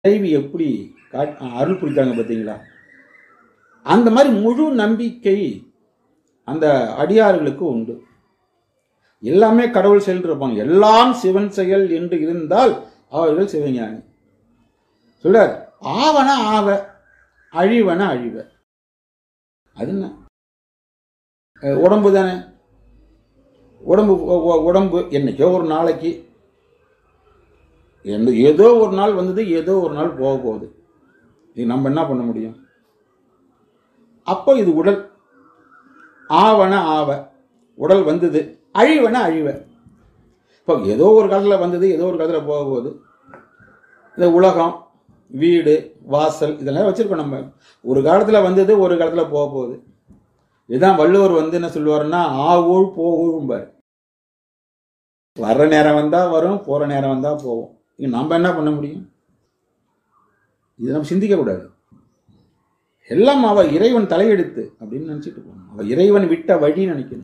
இறைவி எப்படி காட்- அருள் புரித்தாங்க பார்த்தீங்களா அந்த மாதிரி முழு நம்பிக்கை அந்த அடியார்களுக்கு உண்டு எல்லாமே கடவுள் செயல் இருப்பாங்க எல்லாம் சிவன் செயல் என்று இருந்தால் அவர்கள் சிவஞானி சொல்றார் ஆவன ஆவ அழிவன அழிவ அது என்ன அஹ் உடம்பு தானே உடம்பு ஒ- ஒ- உடம்பு என்னைக்கோ ஒரு நாளைக்கு எந்த- ஏதோ ஒரு நாள் வந்தது ஏதோ ஒரு நாள் போக போகுது இது நம்ம என்ன பண்ண முடியும் அப்போ இது உடல் ஆவன ஆவ உடல் வந்தது அழிவன அழிவ இப்போ ஏதோ ஒரு காலத்தில் வந்தது ஏதோ ஒரு காலத்தில் போக போகுது இந்த உலகம் வீடு வாசல் இதெல்லாம் வச்சிருக்கோம் நம்ம ஒரு காலத்தில் வந்தது ஒரு காலத்தில் போக போகுது இதுதான் வள்ளுவர் வந்து என்ன சொல்லுவாருன்னா ஆவூழ் போகூழ்பார் வர்ற நேரம் வந்தா வரும் போற நேரம் வந்தா போவோம் இது நம்ம என்ன பண்ண முடியும் இது நம்ம சிந்திக்க கூடாது எல்லாம் அவ இறைவன் தலையெடுத்து அப்படின்னு நினைச்சிட்டு போகணும் அவ இறைவன் விட்ட வழி நினைக்கணும்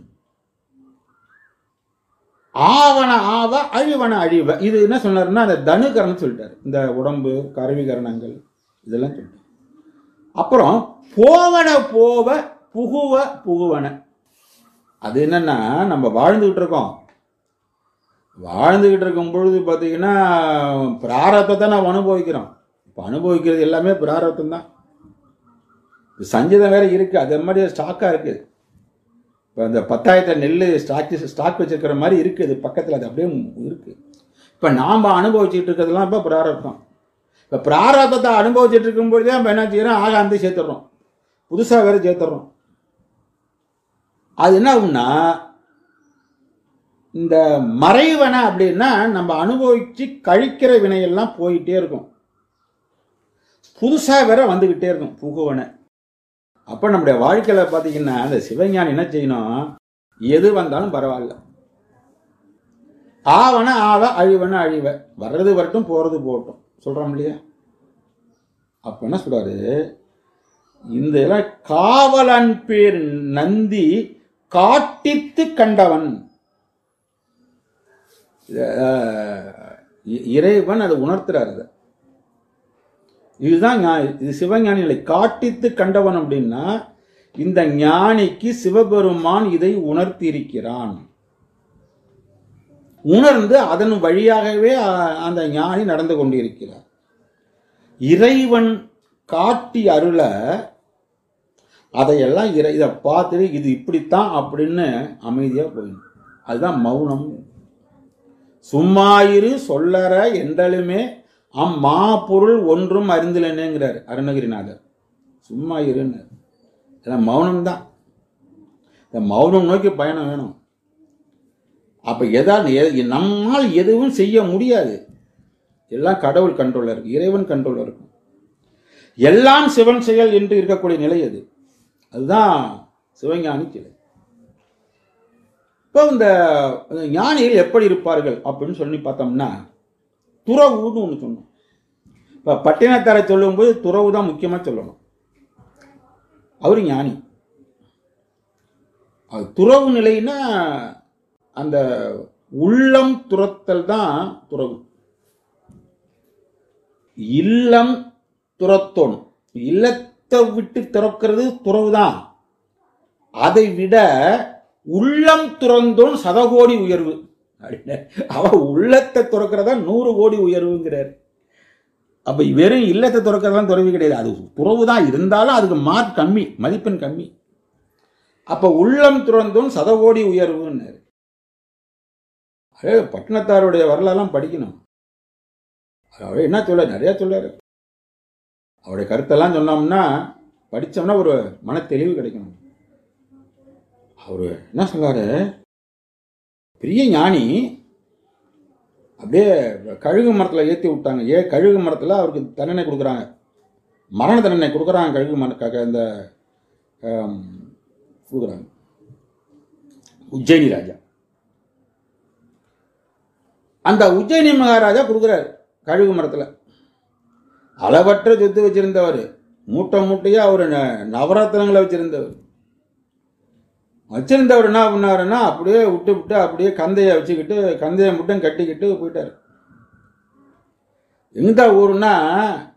ஆவன ஆவ அழிவன அழிவ இது என்ன சொன்னாருன்னா அந்த தனுகரணம் சொல்லிட்டாரு இந்த உடம்பு கருவிகரணங்கள் இதெல்லாம் சொல்லிட்டாரு அப்புறம் போவன போவ புகுவ புகுவன அது என்னன்னா நம்ம வாழ்ந்துகிட்டு இருக்கோம் வாழ்ந்துகிட்டு இருக்கும் பொழுது பார்த்தீங்கன்னா பிராரத்தத்தை நம்ம அனுபவிக்கிறோம் இப்போ அனுபவிக்கிறது எல்லாமே பிராரத்தம் தான் சஞ்சீதம் வேற இருக்கு அதே மாதிரி ஸ்டாக்காக இருக்கு இப்போ அந்த பத்தாயிரத்தை நெல் ஸ்டாக் ஸ்டாக் வச்சிருக்கிற மாதிரி இருக்குது பக்கத்தில் அது அப்படியே இருக்கு இப்போ நாம் அனுபவிச்சுட்டு இருக்கிறதுலாம் இப்போ பிராரத்தம் இப்போ பிராரத்தத்தை அனுபவிச்சுட்டு இருக்கும்பொழுதே நம்ம என்ன செய்யறோம் ஆக அந்த சேர்த்துடுறோம் புதுசாக வேற சேர்த்துடுறோம் அது என்ன ஆகும்னா இந்த மறைவன அப்படின்னா நம்ம அனுபவிச்சு கழிக்கிற வினையெல்லாம் போயிட்டே இருக்கும் புதுசா வேற வந்துகிட்டே இருக்கும் புகுவன அப்ப நம்முடைய வாழ்க்கையில பாத்தீங்கன்னா அந்த சிவஞானி என்ன செய்யணும் எது வந்தாலும் பரவாயில்ல ஆவன ஆவ அழிவன அழிவ வர்றது வரட்டும் போறது போகட்டும் சொல்றோம் இல்லையா அப்ப என்ன சொல்றாரு இந்த இதெல்லாம் காவலன் பேர் நந்தி காட்டித்து கண்டவன் அஹ், இ- இறைவன் அதை உணர்த்துறாரு அதை இதுதான் ஞா- இது சிவஞானிகளை காட்டித்து கண்டவன் அப்படின்னா இந்த ஞானிக்கு சிவபெருமான் இதை உணர்த்தியிருக்கிறான் உணர்ந்து அதன் வழியாகவே அ- அந்த ஞானி நடந்து கொண்டிருக்கிறார் இறைவன் காட்டி அருள அதையெல்லாம் இறை இதை பார்த்துட்டு இது இப்படித்தான் அப்படின்னு அமைதியாக போயிடும் அதுதான் மௌனம் சும்மாயிரு சொல்லற என்றாலுமே அம்மா பொருள் ஒன்றும் அறிந்திலனேங்கிறார் அருணகிரிநாதர் சும்மா இருன்னு இதெல்லாம் மௌனம் தான் இந்த மௌனம் நோக்கி பயணம் வேணும் அப்ப எதாவது எ- நம்மால் எதுவும் செய்ய முடியாது எல்லாம் கடவுள் கண்ட்ரோல்ல இருக்கு இறைவன் கண்ட்ரோல்ல இருக்கும் எல்லாம் சிவன் செயல் என்று இருக்கக்கூடிய நிலை அது அதுதான் சிவஞானி சிலை இப்போ இந்த ஞானிகள் எப்படி இருப்பார்கள் அப்படின்னு சொல்லி பார்த்தோம்னா துறவுன்னு ஒன்று சொன்னோம் இப்போ பட்டினத்தாரை சொல்லும்போது துறவு தான் முக்கியமாக சொல்லணும் அவர் ஞானி அது துறவு நிலைன்னா அந்த உள்ளம் துரத்தல் தான் துறவு இல்லம் துரத்தோணும் இல்லத்தை விட்டு துறக்கிறது துறவு தான் அதை விட உள்ளம் துறந்தோன் சதகோடி உயர்வு அப்படின்னு அவ உள்ளத்தை துறக்கிறதா நூறு கோடி உயர்வுங்கிறார் அப்ப வெறும் இல்லத்தை துறக்கிறதெல்லாம் துறவி கிடையாது அது துறவு தான் இருந்தாலும் அதுக்கு மார்க் கம்மி மதிப்பெண் கம்மி அப்ப உள்ளம் துறந்தோன் சதகோடி உயர்வுன்னாரு அதே பட்டினத்தாருடைய வரலாறுலாம் படிக்கணும் அவர் என்ன சொல்ல நிறைய சொல்லாரு அவருடைய கருத்தெல்லாம் சொன்னோம்னா படிச்சோம்னா ஒரு மன தெளிவு கிடைக்கணும் அவர் என்ன சொல்றாரு பெரிய ஞானி அப்படியே கழுகு மரத்தில் ஏற்றி விட்டாங்க ஏ கழுகு மரத்தில் அவருக்கு தண்டனை கொடுக்குறாங்க மரண தண்டனை கொடுக்குறாங்க கழுகு மர க- க- இந்த ஆம், கொடுக்குறாங்க உஜ்ஜயினி ராஜா அந்த உஜ்ஜயினி மகாராஜா கொடுக்குறாரு கழுகு மரத்தில் அளவற்ற சொத்து வச்சிருந்தவர் மூட்டை மூட்டையா அவர் நவரத்னங்களை வச்சிருந்தவர் வச்சிருந்தவர் என்ன பண்ணாருன்னா அப்படியே விட்டு விட்டு அப்படியே கந்தையை வச்சுக்கிட்டு கந்தையை மட்டும் கட்டிக்கிட்டு போயிட்டார் எந்த ஊருன்னா